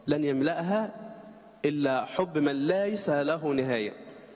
لن يملأها إلا حب من ليس له نهاية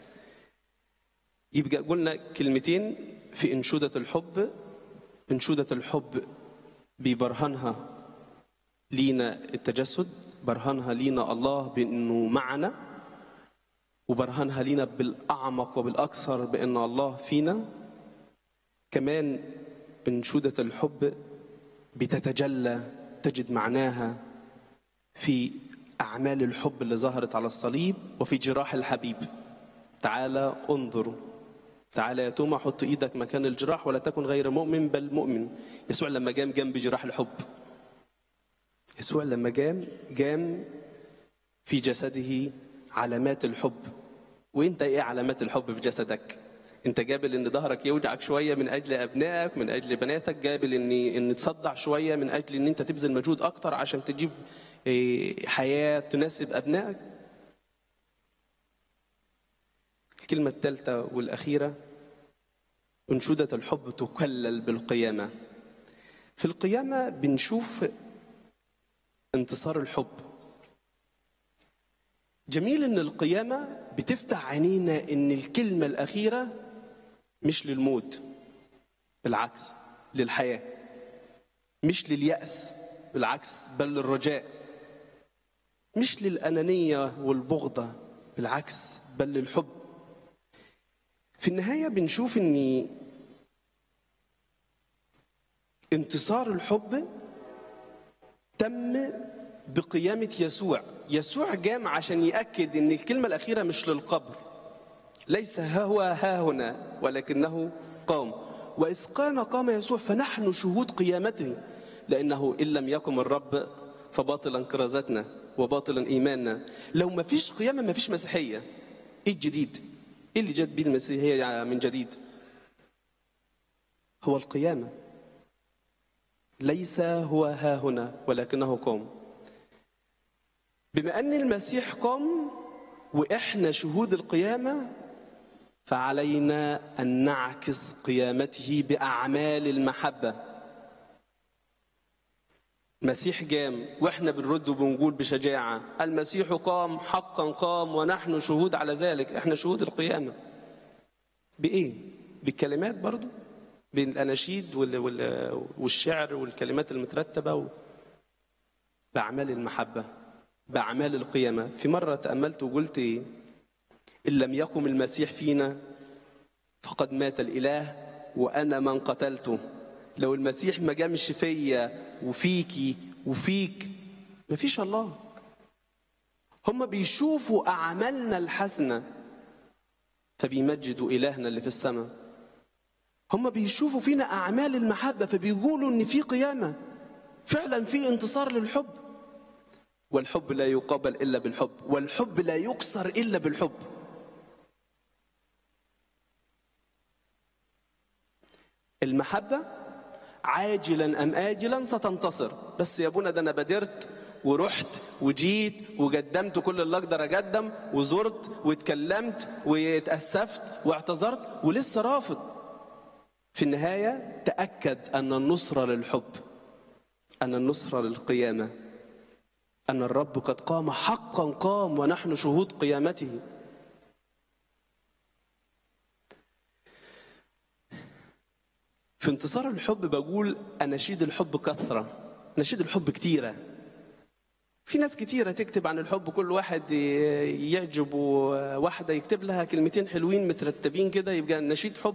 يبقى قلنا كلمتين في انشوده الحب انشوده الحب ببرهانها لينا التجسد برهانها لينا الله بانه معنا وبرهانها لينا بالاعمق وبالاكثر بان الله فينا كمان انشوده الحب بتتجلى تجد معناها في اعمال الحب اللي ظهرت على الصليب وفي جراح الحبيب تعالى انظر تعالى يا توما حط ايدك مكان الجراح ولا تكن غير مؤمن بل مؤمن يسوع لما جام جنب جراح الحب يسوع لما جام جام في جسده علامات الحب وانت ايه علامات الحب في جسدك انت جابل ان ظهرك يوجعك شويه من اجل ابنائك من اجل بناتك جابل ان ان تصدع شويه من اجل ان انت تبذل مجهود اكتر عشان تجيب إيه، حياه تناسب ابنائك الكلمة الثالثة والأخيرة أنشودة الحب تكلل بالقيامة في القيامة بنشوف انتصار الحب جميل ان القيامة بتفتح عينينا ان الكلمة الأخيرة مش للموت بالعكس للحياة مش لليأس بالعكس بل للرجاء مش للأنانية والبغضة بالعكس بل للحب في النهايه بنشوف ان انتصار الحب تم بقيامه يسوع يسوع جام عشان ياكد ان الكلمه الاخيره مش للقبر ليس ها هو ها هنا ولكنه قام واذ كان قام يسوع فنحن شهود قيامته لانه ان لم يقم الرب فباطلا كرازتنا وباطلا ايماننا لو ما فيش قيامه ما فيش مسيحيه ايه الجديد ايه اللي جت بيه المسيحيه من جديد هو القيامه ليس هو ها هنا ولكنه قام بما ان المسيح قام واحنا شهود القيامه فعلينا ان نعكس قيامته باعمال المحبه المسيح جام واحنا بنرد وبنقول بشجاعه المسيح قام حقا قام ونحن شهود على ذلك احنا شهود القيامه بايه بالكلمات برضو بالاناشيد وال- وال- والشعر والكلمات المترتبه و... باعمال المحبه باعمال القيامه في مره تاملت وقلت ايه ان لم يقم المسيح فينا فقد مات الاله وانا من قتلته لو المسيح ما جامش فيا وفيكي وفيك مفيش الله هم بيشوفوا اعمالنا الحسنه فبيمجدوا الهنا اللي في السماء هم بيشوفوا فينا اعمال المحبه فبيقولوا ان في قيامه فعلا في انتصار للحب والحب لا يقابل الا بالحب والحب لا يكسر الا بالحب المحبه عاجلا ام اجلا ستنتصر بس يا ابونا ده انا بادرت ورحت وجيت وقدمت كل اللي اقدر اقدم وزرت واتكلمت واتاسفت واعتذرت ولسه رافض في النهايه تاكد ان النصره للحب ان النصره للقيامه ان الرب قد قام حقا قام ونحن شهود قيامته في انتصار الحب بقول اناشيد الحب كثره اناشيد الحب كتيره في ناس كتيرة تكتب عن الحب كل واحد يعجب واحدة يكتب لها كلمتين حلوين مترتبين كده يبقى نشيد حب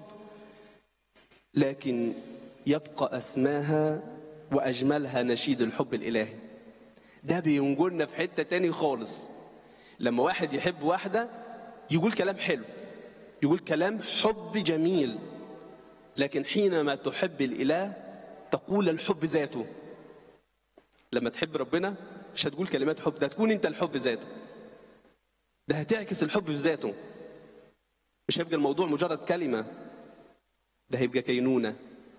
لكن يبقى أسماها وأجملها نشيد الحب الإلهي ده بينجلنا في حتة تاني خالص لما واحد يحب واحدة يقول كلام حلو يقول كلام حب جميل لكن حينما تحب الإله تقول الحب ذاته لما تحب ربنا مش هتقول كلمات حب ده هتكون انت الحب ذاته ده هتعكس الحب في ذاته مش هيبقى الموضوع مجرد كلمة ده هيبقى كينونة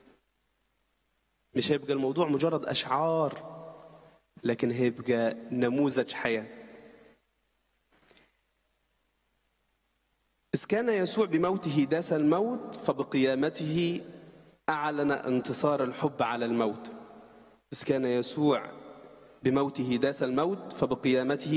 مش هيبقى الموضوع مجرد أشعار لكن هيبقى نموذج حياة إذ كان يسوع بموته داس الموت فبقيامته أعلن انتصار الحب على الموت إذ كان يسوع بموته داس الموت فبقيامته